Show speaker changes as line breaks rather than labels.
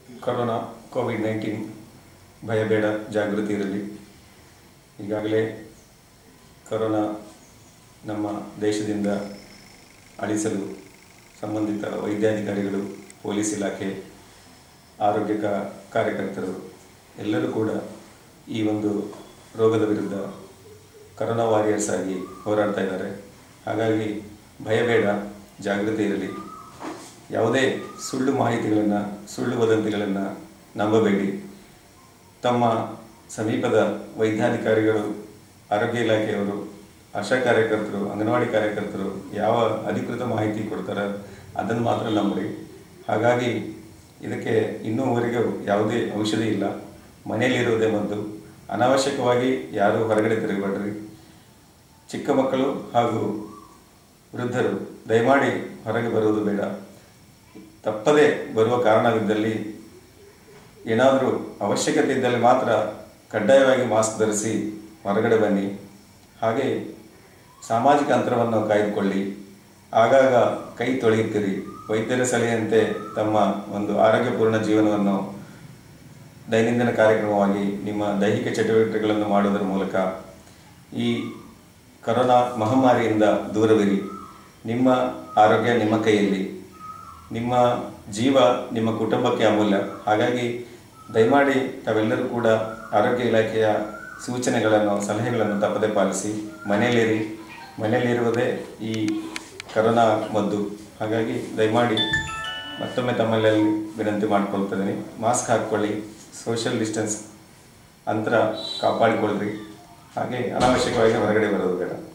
corona Covid nineteen ಭಯ ಬೇಡ ಜಾಗೃತಿ ಇರಲಿ ಈಗಾಗಲೇ ಕೊರೋನಾ ನಮ್ಮ ದೇಶದಿಂದ ಅಳಿಸಲು ಸಂಬಂಧಿತ ವೈದ್ಯಾಧಿಕಾರಿಗಳು ಪೊಲೀಸ್ ಇಲಾಖೆ ಆರೋಗ್ಯ ಕಾ- ಕಾರ್ಯಕರ್ತರು ಎಲ್ಲರೂ ಕೂಡ ಈ ಒಂದು ರೋಗದ ವಿರುದ್ಧ ಕರೋನಾ ವಾರಿಯರ್ಸ್ ಆಗಿ ಹೋರಾಡ್ತಾ ಇದ್ದಾರೆ ಹಾಗಾಗಿ ಭಯ ಬೇಡ ಜಾಗೃತಿ ಇರಲಿ ಯಾವುದೇ ಸುಳ್ಳು ಮಾಹಿತಿಗಳನ್ನು ಸುಳ್ಳು ವದಂತಿಗಳನ್ನು ನಂಬಬೇಡಿ ತಮ್ಮ ಸಮೀಪದ ವೈದ್ಯಾಧಿಕಾರಿಗಳು ಆರೋಗ್ಯ ಇಲಾಖೆಯವರು ಆಶಾ ಕಾರ್ಯಕರ್ತರು ಅಂಗನವಾಡಿ ಕಾರ್ಯಕರ್ತರು ಯಾವ ಅಧಿಕೃತ ಮಾಹಿತಿ ಕೊಡ್ತಾರೆ ಅದನ್ನು ಮಾತ್ರ ನಂಬಿರಿ ಹಾಗಾಗಿ ಇದಕ್ಕೆ ಇನ್ನೂವರೆಗೂ ಯಾವುದೇ ಔಷಧಿ ಇಲ್ಲ ಮನೆಯಲ್ಲಿರುವುದೇ ಮದ್ದು ಅನಾವಶ್ಯಕವಾಗಿ ಯಾರೂ ಹೊರಗಡೆ ತಿರುಗಬೇಡ್ರಿ ಚಿಕ್ಕ ಮಕ್ಕಳು ಹಾಗೂ ವೃದ್ಧರು ದಯಮಾಡಿ ಹೊರಗೆ ಬರುವುದು ಬೇಡ ತಪ್ಪದೇ ಬರುವ ಕಾರಣವಿದ್ದಲ್ಲಿ ಏನಾದರೂ ಅವಶ್ಯಕತೆ ಇದ್ದಲ್ಲಿ ಮಾತ್ರ ಕಡ್ಡಾಯವಾಗಿ ಮಾಸ್ಕ್ ಧರಿಸಿ ಹೊರಗಡೆ ಬನ್ನಿ ಹಾಗೆ ಸಾಮಾಜಿಕ ಅಂತರವನ್ನು ಕಾಯ್ದುಕೊಳ್ಳಿ ಆಗಾಗ ಕೈ ತೊಳೆಯುತ್ತೀರಿ ವೈದ್ಯರ ಸಲಹೆಯಂತೆ ತಮ್ಮ ಒಂದು ಆರೋಗ್ಯಪೂರ್ಣ ಜೀವನವನ್ನು ದೈನಂದಿನ ಕಾರ್ಯಕ್ರಮವಾಗಿ ನಿಮ್ಮ ದೈಹಿಕ ಚಟುವಟಿಕೆಗಳನ್ನು ಮಾಡುವುದರ ಮೂಲಕ ಈ ಕರೋನಾ ಮಹಾಮಾರಿಯಿಂದ ದೂರವಿರಿ ನಿಮ್ಮ ಆರೋಗ್ಯ ನಿಮ್ಮ ಕೈಯಲ್ಲಿ ನಿಮ್ಮ ಜೀವ ನಿಮ್ಮ ಕುಟುಂಬಕ್ಕೆ ಅಮೂಲ್ಯ ಹಾಗಾಗಿ ದಯಮಾಡಿ ತಾವೆಲ್ಲರೂ ಕೂಡ ಆರೋಗ್ಯ ಇಲಾಖೆಯ ಸೂಚನೆಗಳನ್ನು ಸಲಹೆಗಳನ್ನು ತಪ್ಪದೆ ಪಾಲಿಸಿ ಮನೆಯಲ್ಲಿರಿ ಮನೆಯಲ್ಲಿರುವುದೇ ಈ ಕರೋನಾ ಮದ್ದು ಹಾಗಾಗಿ ದಯಮಾಡಿ ಮತ್ತೊಮ್ಮೆ ತಮ್ಮಲ್ಲಿ ವಿನಂತಿ ಮಾಡ್ಕೊಳ್ತಿದ್ದೀನಿ ಮಾಸ್ಕ್ ಹಾಕ್ಕೊಳ್ಳಿ ಸೋಷಿಯಲ್ ಡಿಸ್ಟೆನ್ಸ್ ಅಂತರ ಕಾಪಾಡಿಕೊಳ್ಳ್ರಿ ಹಾಗೆ ಅನಾವಶ್ಯಕವಾಗಿ ಹೊರಗಡೆ ಬರೋದು ಬೇಡ